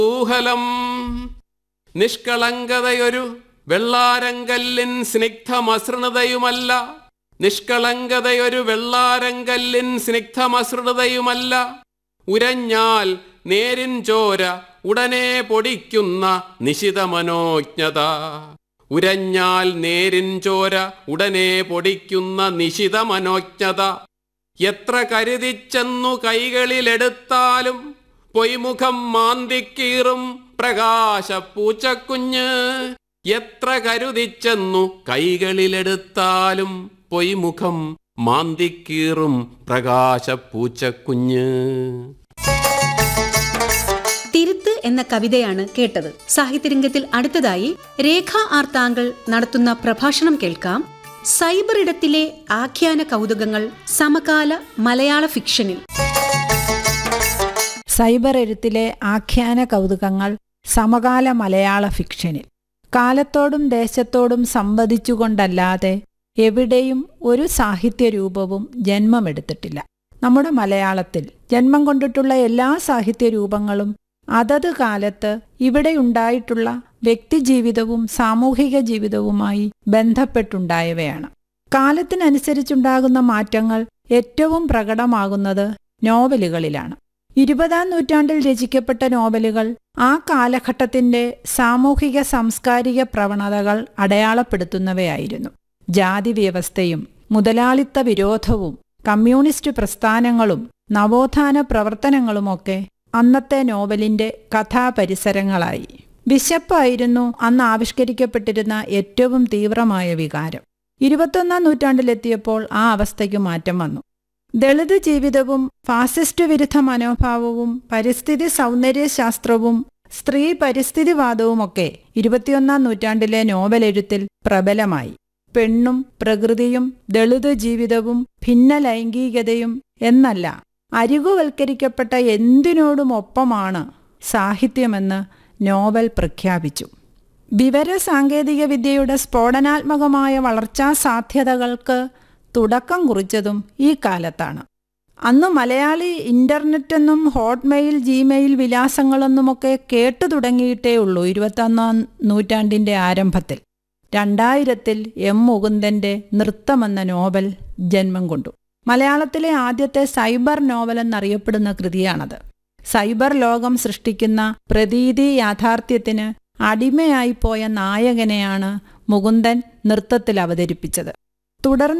ഊഹലം നിഷ്കളങ്കതയൊരു വെള്ളാരങ്കല്ലിൻ സ്നിഗ്ധമസൃണതയുമല്ല നിഷ്കളങ്കതയൊരു വെള്ളാരങ്കല്ലിൻ സ്നിഗ്ധമസൃണതയുമല്ല ഉരഞ്ഞാൽ നേരിൻ ചോര ഉടനെ പൊടിക്കുന്ന നിശിത മനോജ്ഞത ഉരഞ്ഞാൽ നേരിൻ ചോര ഉടനെ പൊടിക്കുന്ന നിശിത മനോജ്ഞത എത്ര കരുതിച്ചെന്നു കൈകളിലെടുത്താലും പൊയ്മുഖം മാന്തിക്കീറും പ്രകാശ പൂച്ചക്കുഞ്ഞ് എത്ര കരുതിച്ചെന്നു കൈകളിലെടുത്താലും പൊയ്മുഖം മാന്തിക്കീറും പ്രകാശ പൂച്ചക്കുഞ്ഞ് തിരുത്ത് എന്ന കവിതയാണ് കേട്ടത് സാഹിത്യരംഗത്തിൽ അടുത്തതായി രേഖ ആർ താങ്കൾ നടത്തുന്ന പ്രഭാഷണം കേൾക്കാം സൈബർ ഇടത്തിലെ ആഖ്യാന കൗതുകങ്ങൾ സമകാല മലയാള ഫിക്ഷനിൽ സൈബർ എഴുത്തിലെ ആഖ്യാന കൗതുകങ്ങൾ സമകാല മലയാള ഫിക്ഷനിൽ കാലത്തോടും ദേശത്തോടും സംവദിച്ചുകൊണ്ടല്ലാതെ എവിടെയും ഒരു സാഹിത്യരൂപവും ജന്മമെടുത്തിട്ടില്ല നമ്മുടെ മലയാളത്തിൽ ജന്മം കൊണ്ടിട്ടുള്ള എല്ലാ സാഹിത്യരൂപങ്ങളും അതത് കാലത്ത് ഇവിടെയുണ്ടായിട്ടുള്ള വ്യക്തിജീവിതവും സാമൂഹിക ജീവിതവുമായി ബന്ധപ്പെട്ടുണ്ടായവയാണ് കാലത്തിനനുസരിച്ചുണ്ടാകുന്ന മാറ്റങ്ങൾ ഏറ്റവും പ്രകടമാകുന്നത് നോവലുകളിലാണ് ഇരുപതാം നൂറ്റാണ്ടിൽ രചിക്കപ്പെട്ട നോവലുകൾ ആ കാലഘട്ടത്തിന്റെ സാമൂഹിക സാംസ്കാരിക പ്രവണതകൾ അടയാളപ്പെടുത്തുന്നവയായിരുന്നു ജാതി വ്യവസ്ഥയും മുതലാളിത്ത വിരോധവും കമ്മ്യൂണിസ്റ്റ് പ്രസ്ഥാനങ്ങളും നവോത്ഥാന പ്രവർത്തനങ്ങളുമൊക്കെ അന്നത്തെ നോവലിന്റെ കഥാപരിസരങ്ങളായി വിശപ്പായിരുന്നു അന്ന് ആവിഷ്കരിക്കപ്പെട്ടിരുന്ന ഏറ്റവും തീവ്രമായ വികാരം ഇരുപത്തൊന്നാം നൂറ്റാണ്ടിലെത്തിയപ്പോൾ ആ അവസ്ഥയ്ക്ക് മാറ്റം വന്നു ദളിത് ജീവിതവും ഫാസിസ്റ്റ് വിരുദ്ധ മനോഭാവവും പരിസ്ഥിതി സൗന്ദര്യശാസ്ത്രവും സ്ത്രീ പരിസ്ഥിതിവാദവുമൊക്കെ ഇരുപത്തിയൊന്നാം നൂറ്റാണ്ടിലെ നോവലെഴുത്തിൽ പ്രബലമായി പെണ്ണും പ്രകൃതിയും ദളിത് ജീവിതവും ഭിന്ന ലൈംഗികതയും എന്നല്ല അരികുവൽക്കരിക്കപ്പെട്ട എന്തിനോടും ഒപ്പമാണ് സാഹിത്യമെന്ന് നോവൽ പ്രഖ്യാപിച്ചു വിവര സാങ്കേതിക വിദ്യയുടെ സ്ഫോടനാത്മകമായ വളർച്ചാ സാധ്യതകൾക്ക് തുടക്കം കുറിച്ചതും ഈ കാലത്താണ് അന്ന് മലയാളി ഇന്റർനെറ്റെന്നും ഹോട്ട്മെയിൽ ജിമെയിൽ വിലാസങ്ങളെന്നുമൊക്കെ കേട്ടു തുടങ്ങിയിട്ടേ ഉള്ളൂ ഇരുപത്തൊന്നാം നൂറ്റാണ്ടിന്റെ ആരംഭത്തിൽ രണ്ടായിരത്തിൽ എം മുകുന്ദന്റെ നൃത്തമെന്ന നോവൽ ജന്മം കൊണ്ടു മലയാളത്തിലെ ആദ്യത്തെ സൈബർ നോവൽ എന്നറിയപ്പെടുന്ന കൃതിയാണത് സൈബർ ലോകം സൃഷ്ടിക്കുന്ന പ്രതീതി യാഥാർത്ഥ്യത്തിന് അടിമയായിപ്പോയ നായകനെയാണ് മുകുന്ദൻ നൃത്തത്തിൽ അവതരിപ്പിച്ചത് തുടർന്ന്